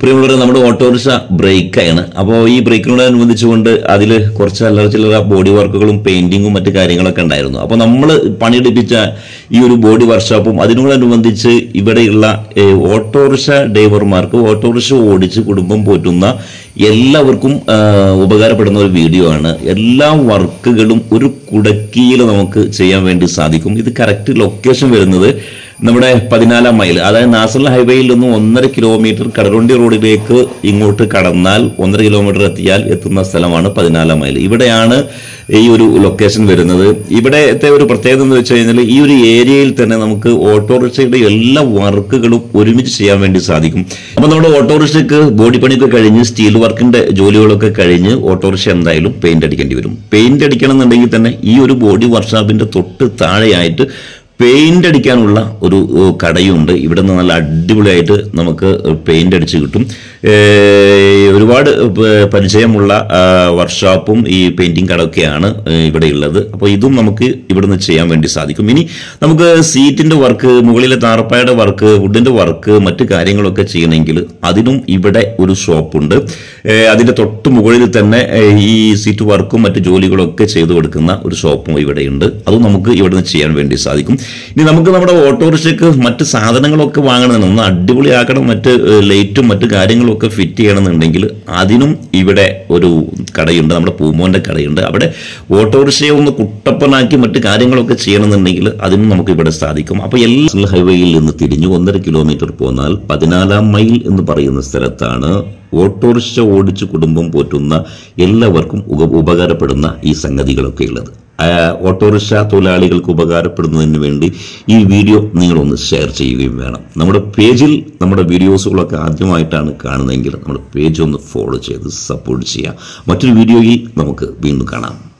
പ്രിയമുള്ളവരെ നമ്മുടെ ഓട്ടോറിക്ഷ ബ്രേക്കാണ് അപ്പോൾ ഈ ബ്രേക്കിനോടനുബന്ധിച്ചുകൊണ്ട് അതിൽ കുറച്ച് അല്ലറ ചില്ലറ ബോഡി വർക്കുകളും പെയിന്റിങ്ങും മറ്റു കാര്യങ്ങളൊക്കെ ഉണ്ടായിരുന്നു അപ്പോൾ നമ്മൾ പണിയെടുപ്പിച്ച ഈ ഒരു ബോഡി വർക്ക്ഷോപ്പും അതിനോടനുബന്ധിച്ച് ഇവിടെയുള്ള ഏഹ്, ഓട്ടോറിക്ഷ ഡ്രൈവർമാർക്ക് ഓട്ടോറിക്ഷ ഓടിച്ച് കുടുംബം പോറ്റുന്ന എല്ലാവർക്കും ആ, ഉപകാരപ്പെടുന്ന ഒരു വീഡിയോ ആണ് എല്ലാ വർക്കുകളും ഒരു കുടക്കിയിൽ നമുക്ക് ചെയ്യാൻ വേണ്ടി സാധിക്കും ഇത് കറക്റ്റ് ലൊക്കേഷൻ വരുന്നത് നമ്മുടെ പതിനാലാം മൈൽ അതായത് നാഷണൽ ഹൈവേയിൽ നിന്നും ഒന്നര കിലോമീറ്റർ കടലുണ്ടി റോഡിലേക്ക് ഇങ്ങോട്ട് കടന്നാൽ ഒന്നര കിലോമീറ്റർ എത്തിയാൽ എത്തുന്ന സ്ഥലമാണ് പതിനാലാം മൈൽ ഇവിടെയാണ് ഈ ഒരു ലൊക്കേഷൻ വരുന്നത് ഇവിടത്തെ ഒരു പ്രത്യേകത എന്ന് വെച്ച് കഴിഞ്ഞാൽ ഈ ഒരു ഏരിയയിൽ തന്നെ നമുക്ക് ഓട്ടോറിക്ഷയുടെ എല്ലാ വർക്കുകളും ഒരുമിച്ച് ചെയ്യാൻ വേണ്ടി സാധിക്കും അപ്പൊ നമ്മുടെ ഓട്ടോറിക്ഷയ്ക്ക് ബോഡി പണിയൊക്കെ കഴിഞ്ഞ് സ്റ്റീൽ വർക്കിന്റെ ജോലികളൊക്കെ കഴിഞ്ഞ് ഓട്ടോറിക്ഷ എന്തായാലും പെയിന്റ് അടിക്കേണ്ടി വരും പെയിന്റ് അടിക്കണം എന്നുണ്ടെങ്കിൽ തന്നെ ഈ ഒരു ബോഡി വർക്ക്ഷോപ്പിന്റെ തൊട്ട് താഴെയായിട്ട് പെയിന്റ് അടിക്കാനുള്ള ഒരു ഏഹ്, കടയുണ്ട് ഇവിടെ നിന്ന് നല്ല അടിപൊളിയായിട്ട് നമുക്ക് പെയിന്റ് അടിച്ച് കിട്ടും ഏഹ്, ഒരുപാട് പ- പരിചയമുള്ള ആ, വർക്ക്ഷോപ്പും ഈ പെയിന്റിംഗ് കടയൊക്കെയാണ് ഏഹ്, ഇവിടെ ഉള്ളത് അപ്പോൾ ഇതും നമുക്ക് ഇവിടുന്ന് ചെയ്യാൻ വേണ്ടി സാധിക്കും ഇനി നമുക്ക് സീറ്റിന്റെ വർക്ക് മുകളിലെ താറപ്പായുടെ വർക്ക് വുഡിന്റെ വർക്ക് മറ്റു കാര്യങ്ങളൊക്കെ ചെയ്യണമെങ്കിൽ അതിനും ഇവിടെ ഒരു ഷോപ്പുണ്ട് ഏഹ്, അതിന്റെ തൊട്ട് മുകളിൽ തന്നെ ഏഹ്, ഈ സീറ്റ് വർക്കും മറ്റു ജോലികളൊക്കെ ചെയ്തു കൊടുക്കുന്ന ഒരു ഷോപ്പും ഇവിടെയുണ്ട് അതും നമുക്ക് ഇവിടുന്ന് ചെയ്യാൻ വേണ്ടി സാധിക്കും ഇനി നമുക്ക് നമ്മുടെ ഓട്ടോറിക്ഷയ്ക്ക് മറ്റ് സാധനങ്ങളൊക്കെ വാങ്ങണമെന്ന് ഒന്ന് അടിപൊളിയാക്കണം മറ്റ് ഏഹ്, ലൈറ്റും മറ്റു കാര്യങ്ങളും ഒക്കെ ഫിറ്റ് ചെയ്യണമെന്നുണ്ടെങ്കിൽ അതിനും ഇവിടെ ഒരു കടയുണ്ട് നമ്മുടെ പൂമോന്റെ കടയുണ്ട് അവിടെ ഓട്ടോറിക്ഷയെ ഒന്ന് കുട്ടപ്പനാക്കി മറ്റു കാര്യങ്ങളൊക്കെ ചെയ്യണമെന്നുണ്ടെങ്കിൽ അതിനും നമുക്ക് ഇവിടെ സാധിക്കും അപ്പോൾ എല്ലാ ഹൈവേയിൽ നിന്ന് തിരിഞ്ഞ് ഒന്നര കിലോമീറ്റർ പോന്നാൽ പതിനാലാം മൈൽ എന്ന് പറയുന്ന സ്ഥലത്താണ് ഓട്ടോറിക്ഷ ഓടിച്ച് കുടുംബം പോറ്റുന്ന എല്ലാവർക്കും ഉപ- ഉപകാരപ്പെടുന്ന ഈ സംഗതികളൊക്കെ ഉള്ളത് ആ, ഓട്ടോറിക്ഷ തൊഴിലാളികൾക്ക് ഉപകാരപ്പെടുന്നതിന് വേണ്ടി ഈ വീഡിയോ നിങ്ങളൊന്ന് ഷെയർ ചെയ്യുകയും വേണം നമ്മുടെ പേജിൽ നമ്മുടെ വീഡിയോസുകളൊക്കെ ആദ്യമായിട്ടാണ് കാണുന്നതെങ്കിൽ നമ്മുടെ പേജ് ഒന്ന് ഫോളോ ചെയ്ത് സപ്പോർട്ട് ചെയ്യുക മറ്റൊരു വീഡിയോയിൽ നമുക്ക് വീണ്ടും കാണാം